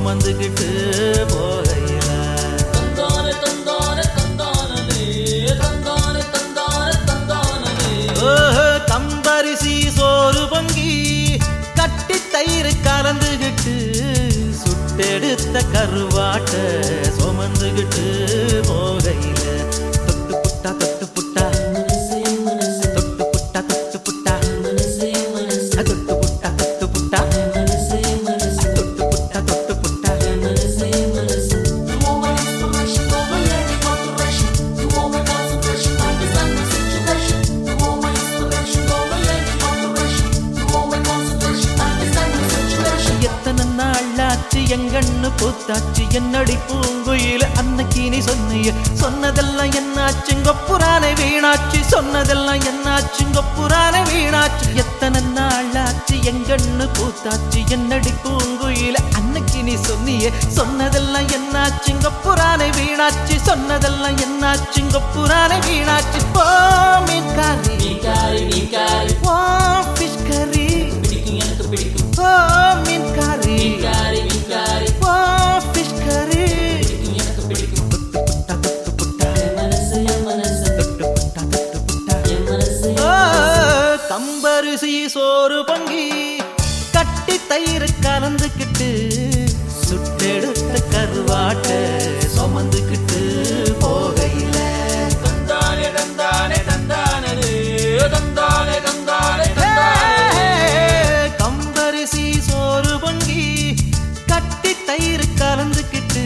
சுமந்துகிட்டு போகையில தந்தானே தந்தானே தந்தானே தந்தானே தந்தானே தந்தானே ஓஹோ, கம்பரிசி சோறு பொங்கி கட்டி தயிர் கலந்துகிட்டு சுட்டெடுத்த கருவாட்ட சுமந்துகிட்டு போகையில தொட்டு புட்டா தொட்டு புட்டா மனசே மனசே தொட்டு புட்டா தொட்டு புட்டா மனசே மனசே தொட்டு புட்டா தொட்டு புட்டா மனசே மனசே தொட்டு புட்டா தொட்டு புட்டா மனசே மனசே You want my inspiration, don't let me go to rushing. You want my concentration, understand my situation. You want my inspiration, don't let me go to rushing. You want my concentration, understand my situation. எத்தனை நாளாச்சு எங்கண்ணு பூத்தாச்சு என்னடி பூங்குயில அன்னைக்கு நீ சொன்னிய சொன்னதெல்லாம் என்னாச்சு கொப்புரானே வீணாச்சு சொன்னதெல்லாம் என்னாச்சு கொப்புரானே வீணாச்சு எத்தனை நாளாச்சு எங்கண்ணு பூத்தாச்சு என்னடி பூங்குயில அன்னைக்கு நீ சொன்னிய சொன்னதெல்லாம் என்னாச்சு கொப்புரானே வீணாச்சு சொன்னதெல்லாம் என்னாச்சு கொப்புரானே வீணாச்சு ஓ மீன் கறி நீக்காரி நீக்காரி ஓ ஃபிஷ் கறி பிடிக்கும் எனக்கு பிடிக்கும் ஓ மீன் கறி நீக்காரி நீக்காரி ஓ ஃபிஷ் கறி பிடிக்கும் எனக்கு பிடிக்கும் தொட்டு புட்டா தொட்டு புட்டா என் மனசு என் மனசு தொட்டு புட்டா தொட்டு புட்டா என் மனசு ஓ, கம்பரிசி சோறு பொங்கி கட்டி தயிர் கலந்துக்கிட்டு சுட்டெடுத்த கருவாட்ட சுமந்துக்கிட்டு போகையில தந்தானே தந்தானே தந்தானே தந்தானே தந்தானே தந்தானே கம்பரிசி சோறு பொங்கி கட்டி தயிர் கலந்துக்கிட்டு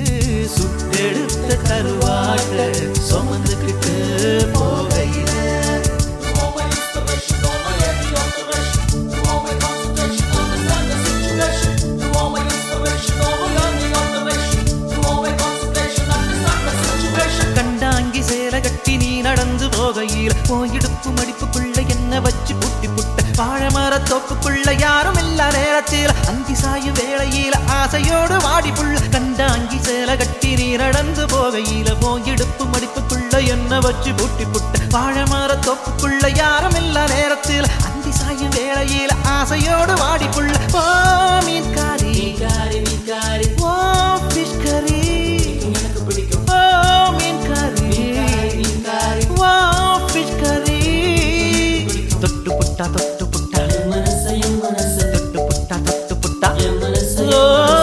சுட்டெடுத்த கருவாட்ட சுமந்துக்கிட்டு போகையில You want my inspiration, don't let me go to rushing. You want my concentration, understand the situation. You want my inspiration, don't let me go to rushing. You want my concentration, understand the situation. கண்டாங்கி சேல கட்டி நீ நடந்து போகையில் போயிடுப்பு மடிப்புக்குள்ள என்ன வச்சு புட்டி புட்ட வாழமர தோப்புக்குள்ள யாரும் இல்ல நேரத்தில் அந்தி சாயும் வேளையில ஆசையோடு வாடி புள்ள கண்டாங்கி சேல கட்டி நீ நடந்து போகையில போயிடுப்பு மடிப்புக்குள்ள என்ன வச்சு புட்டி புட்ட வாழமர தோப்புக்குள்ள யாரும் இல்ல நேரத்தில் அந்தி சாயும் வேளையில ஆசையோடு வாடி புள்ள ஓ மீன் காரி நீக்காரி நீக்காரி ஓ ஃபிஷ் கறி பிடிக்கும் எனக்கு பிடிக்கும் ஓ மீன் கறி நீக்காரி வா ஃபிஷ் கறி தொட்டு புட்டா தொட்டு புட்டா என் மனசு என் மனசு தொட்டு புட்டா தொட்டு புட்டா என் மனசு ஓ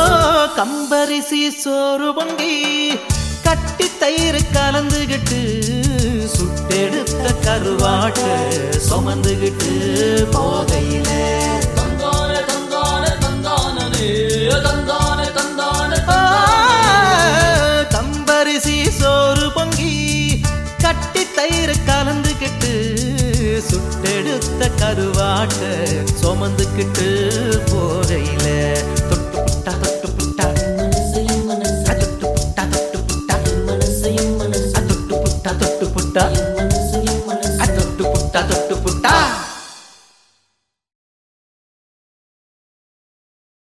கம்பரிசி சோறு பொங்கி கட்டி தயிர் கலந்துகிட்டு சுட்டெடுத்த கருவாட்ட சுமந்துகிட்டு போகையில தந்தானே தந்தானே தந்தானே தந்தானே தந்தானே ஆ, தந்தானே கம்பரிசி சோறு பொங்கி கட்டி தயிர் கலந்துக்கிட்டு சுட்டெடுத்த கருவாட்ட சுமந்துக்கிட்டு